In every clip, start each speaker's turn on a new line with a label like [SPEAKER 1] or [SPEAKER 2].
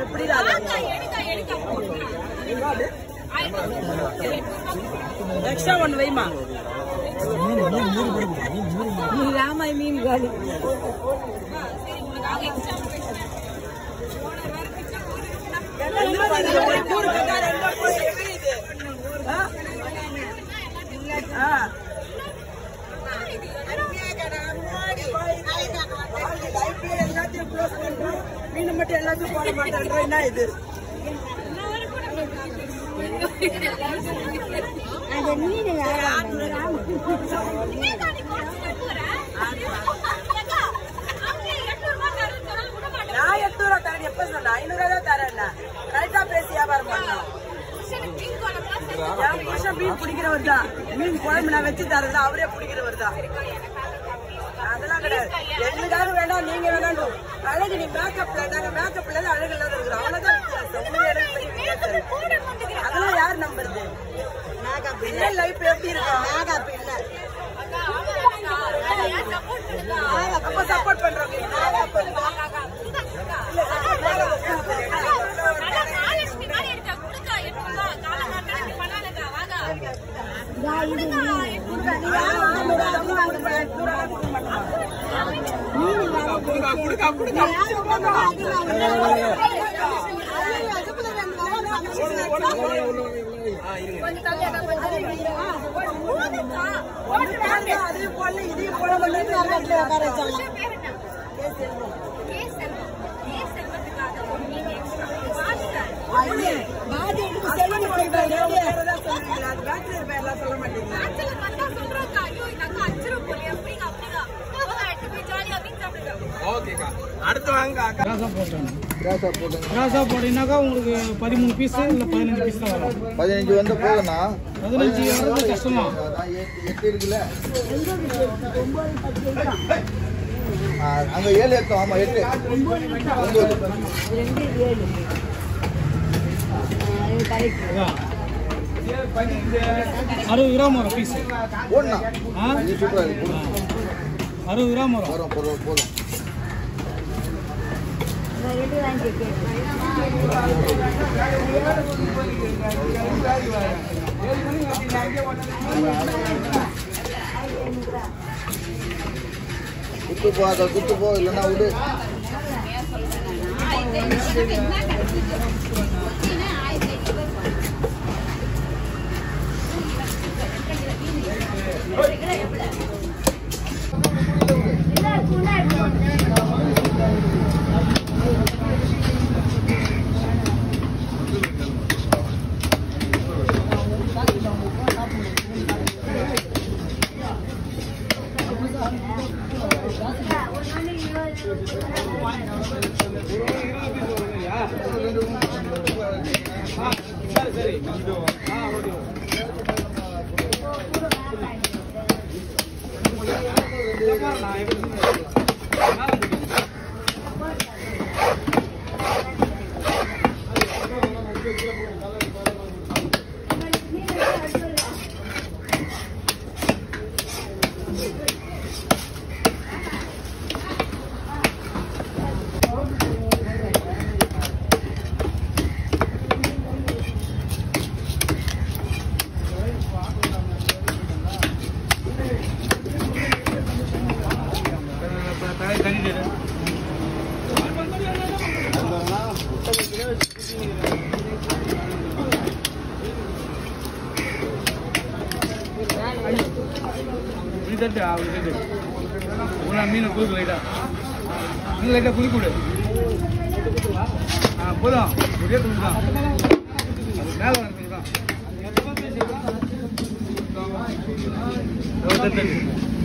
[SPEAKER 1] எப்படி எக்ஸ்ட்ரா ஒன்று வைமா நீ ராமாய் மீன் காலி ஒரு கூறு கட்டாரு, எங்க போய் எகிரியுது? ஆ? ஆ. எல்லாத்தையும் close பண்றோம். மீன் மட்டும் எல்லாத்தையும் போட மாட்டேன்றோம். என்ன இது நான் எட்டு ரூபா தரேன் எப்ப சொன்னேன் ஐநூறு ரூபா தான் தரேன் கரெக்டா பேசி வியாபாரம் பண்ணலாம் என் புருஷன் மீன் பிடிக்கிறவர் தான் மீன் குழம்பு நான் வச்சு தரது அவரே பிடிக்கிறவர் தான் அதெல்லாம் கிடையாது எங்களுக்காக வேண்டாம் நீங்க வேண்டாம் அழகு நீ மேக்கப்ல நாங்க மேக்கப்ல இருந்து அழகு இல்லாத இருக்கிறோம் அவ்வளவுதான் வித்தியாசம் உங்களுக்கு எனக்கு பெரிய வித்தியாசம். அதெல்லாம் யார் நம்புறது இல்ல லைஃப் எப்படி இருக்கும் மேக்கப் இல்ல அப்ப சப்போர்ட் பண்றோம் அதையும் போடல இதையும் போட சொல்ல மாட்டீங்க
[SPEAKER 2] ஓகேக்கா அடுத்து வாங்க அக்கா
[SPEAKER 3] கிராஸா போட்டேன் கிராஸா போட்டீங்கன்னாக்கா உங்களுக்கு பதிமூணு பீஸ் இல்லை பதினஞ்சு பீஸ் தான் வரும்
[SPEAKER 4] பதினஞ்சு வந்து போதும்ண்ணா
[SPEAKER 3] பதினஞ்சு வர்றது கஷ்டமா
[SPEAKER 4] அதான் எட்டு எட்டு இருக்குல்ல ஆ, அங்க ஏழு எட்டும் ஆமா எட்டு ஒன்பது
[SPEAKER 3] அதான் அறுபது கிராம் வரும் பீஸ்
[SPEAKER 4] போடணா
[SPEAKER 3] ஆ
[SPEAKER 4] இது சூப்பரா இருக்கு போடு.
[SPEAKER 3] அறுபது கிராம் வரும்
[SPEAKER 4] வரும் போதும் போதும் குத்து போ அதை குத்து போ இல்லைன்னா விடு
[SPEAKER 3] இப்படி தட்டு அப்படி தட்டு ஒரு மீனை குறுக்கு லைட்டா மீன் லைட்டா குறுக்கு விடு ஆ போதும் ஒரே துணி தான் அது மேலே வர துணி தான் இதோ தட்டு, தட்டு.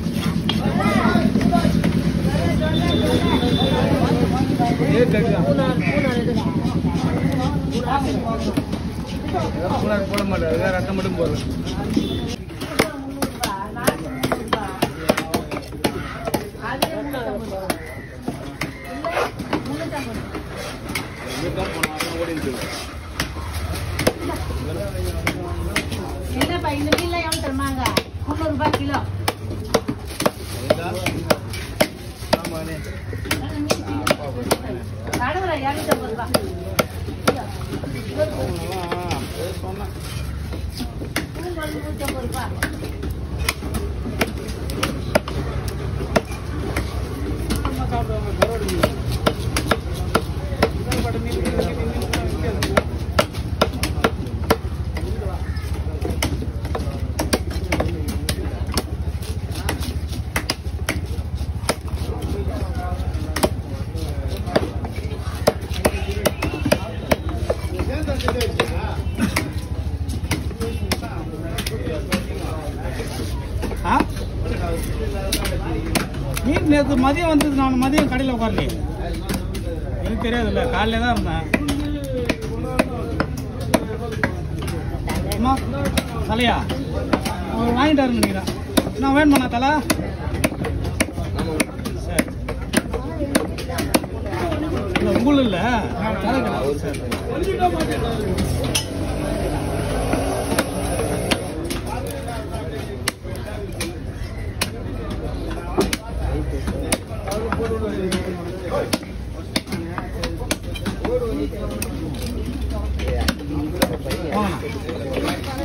[SPEAKER 3] ஒரே தட்டு தான். மூணாறு போட மாட்டாரு வேற ரத்தம் மட்டும் போடுறேன்
[SPEAKER 5] என்னப்பா இந்த மீன்லாம் எவ்வளோ தருமாங்க முந்நூறு ரூபாய் கிலோ நடுவில் இரநூத்தம்பது ரூபாய்
[SPEAKER 3] நேற்று மதியம் வந்தது நான் மதியம் கடையில் உட்காரலையே எனக்கு தெரியாதுல்ல காலையில தான் இருந்தேன் அம்மா தலையா அவர் வாங்கிட்டாரு நினைக்கிறேன் நான் வேணுமாண்ணா தலை சரி இல்லை உங்களும் இல்லை தலை கிடையாது சரி வாங்கண்ணா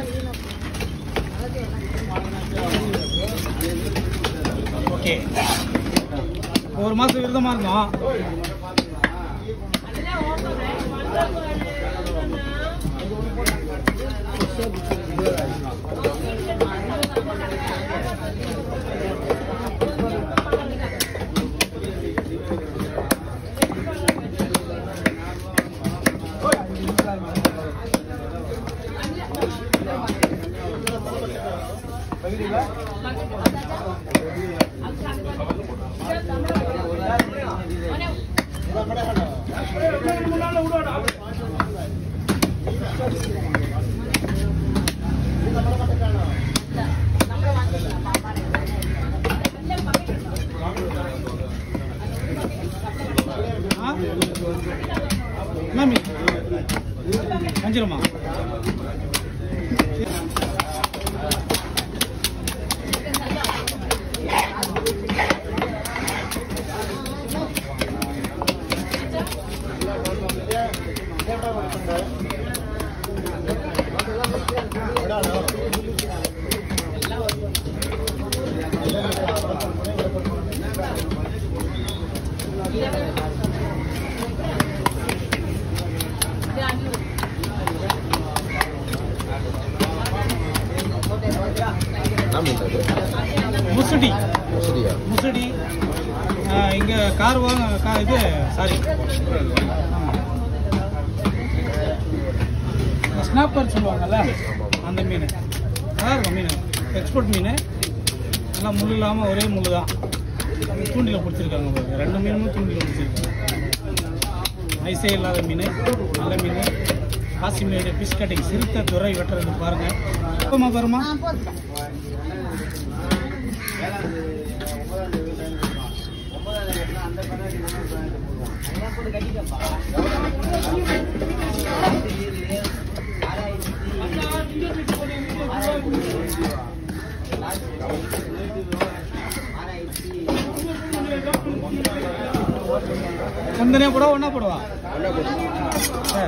[SPEAKER 3] ஓகே ஒரு மாதம் விரதமாக இருந்தோம் ஆ என்ன மீன் வஞ்சிரமா முசுடி முசுடி ஆ, இங்க கார் வாங்க கா இது சாரி ஸ்னாப்பர் சொல்லுவாங்கல்ல அந்த மீன் நல்லா இருக்கும் மீன் எக்ஸ்போர்ட் மீன் நல்லா முள் இல்லாமல் ஒரே முள் தான் தூண்டில பிடிச்சிருக்காங்க பாருங்க ரெண்டு மீனும் தூண்டில பிடிச்சிருக்காங்க ஐசே இல்லாத மீன் நல்ல மீன் காசிமேடு ஃபிஷ் கட்டிங் சிறுத்தை துறை வெட்டுறது பாருங்க எப்பமா வருமா தந்தனியா போடா ஒண்ணா போடுவா சரி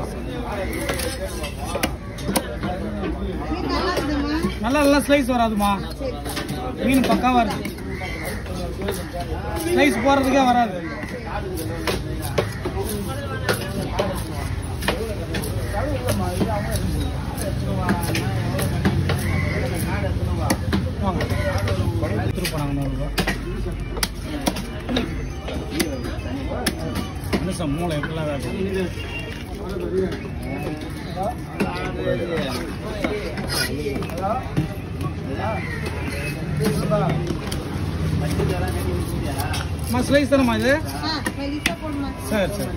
[SPEAKER 3] நல்லா நல்லா ஸ்லைஸ் வராதுமா மீன் பக்காவா இருக்கு ஸ்லைஸ் போறதுக்கே வராது வாங்க எடுத்துட்டு போனாங்க நூறுரூவா மனுஷன் மூளை எப்படிலாம் வேலை அம்மா ஸ்லைஸ் தானம்மா இது சரி சரி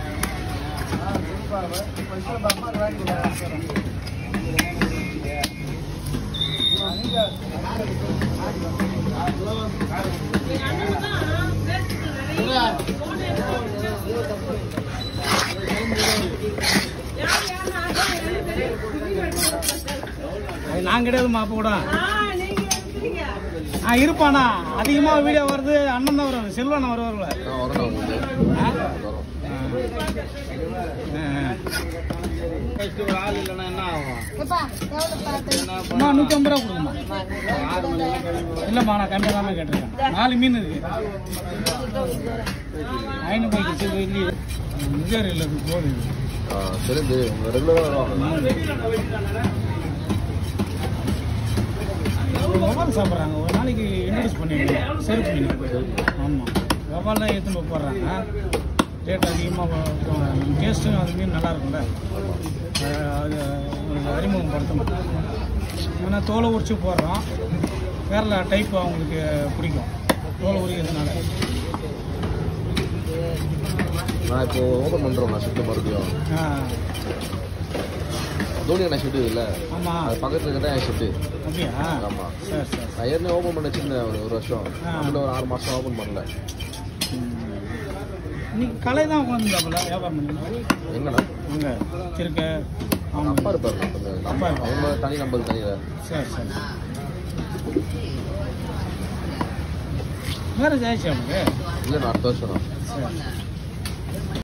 [SPEAKER 3] அது நான் கிடையாதுமா அப்போ கூட ஆ இருப்பானா அதிகமா வீடியோ வருது அண்ணன் தான் வருவாரு செல்வன் வருவார்ல ஆ? ஆ.
[SPEAKER 2] ஆள் இல்லைன்னா என்ன ஆகும்
[SPEAKER 3] அம்மா நூற்றி ஐம்பது ரூபா கொடுங்கம்மா இல்லைம்மா நான் கம்மியாக தானே கேட்டிருக்கேன் நாலு மீன் இருக்கு ஐநூறு போய்க்கு இல்லையே முதியோர் இல்லை இது போகுது
[SPEAKER 4] தெரிஞ்சு உங்க ரெகுலராக வருவாங்க
[SPEAKER 3] வவால் சாப்பிட்றாங்க ஒரு நாளைக்கு இன்ட்ரடியூஸ் பண்ணிடுவோம் செருப்பு மீன் ஆமாம் வவால் தான் எடுத்துன்னு போய் போடுறாங்க ரேட் அதிகமாக டேஸ்ட்டும் அது மீன் நல்லா இருக்கும்ல அஹ் அது உங்களுக்கு அறிமுகப்படுத்தணும் ஏன்னா தோலை உரிச்சு போடுறோம் கேரளா டைப் அவங்களுக்கு பிடிக்கும் தோலை உரிக்கிறதுனால
[SPEAKER 6] நான் இப்போ ஓப்பன் பண்ணுறோம் நான் ஷிஃப்ட் மறுபடியும்
[SPEAKER 3] ஆ
[SPEAKER 6] தோனி அண்ணா ஷிஃப்ட் இல்லை
[SPEAKER 3] ஆமாம்
[SPEAKER 6] அது பக்கத்தில் இருக்கிற தான் என் ஷிஃப்ட்
[SPEAKER 3] அப்படியா
[SPEAKER 6] ஆமா.
[SPEAKER 3] சரி சரி
[SPEAKER 6] நான் ஏற்கனவே ஓப்பன் பண்ண வச்சிருந்தேன் ஒரு ஒரு வருஷம்
[SPEAKER 3] ஆ.
[SPEAKER 6] அதில் ஒரு ஆறு மாதம் ஓப்பன் பண்ணல
[SPEAKER 3] இன்னைக்கு கலை தான் உட்காந்துருந்தாப்புல வியாபாரம் பண்ணி
[SPEAKER 6] எங்கண்ணா
[SPEAKER 3] அங்கே இருக்க
[SPEAKER 6] அவங்க அப்பா இருப்பார்
[SPEAKER 3] அப்பா இருப்பார்.
[SPEAKER 6] அவங்க தனி நம்பர் தனி
[SPEAKER 3] சரி சரி மேரேஜ் ஆயிடுச்சு அவனுக்கு
[SPEAKER 6] இல்லை நான் அடுத்த வருஷம் தான்
[SPEAKER 3] சரி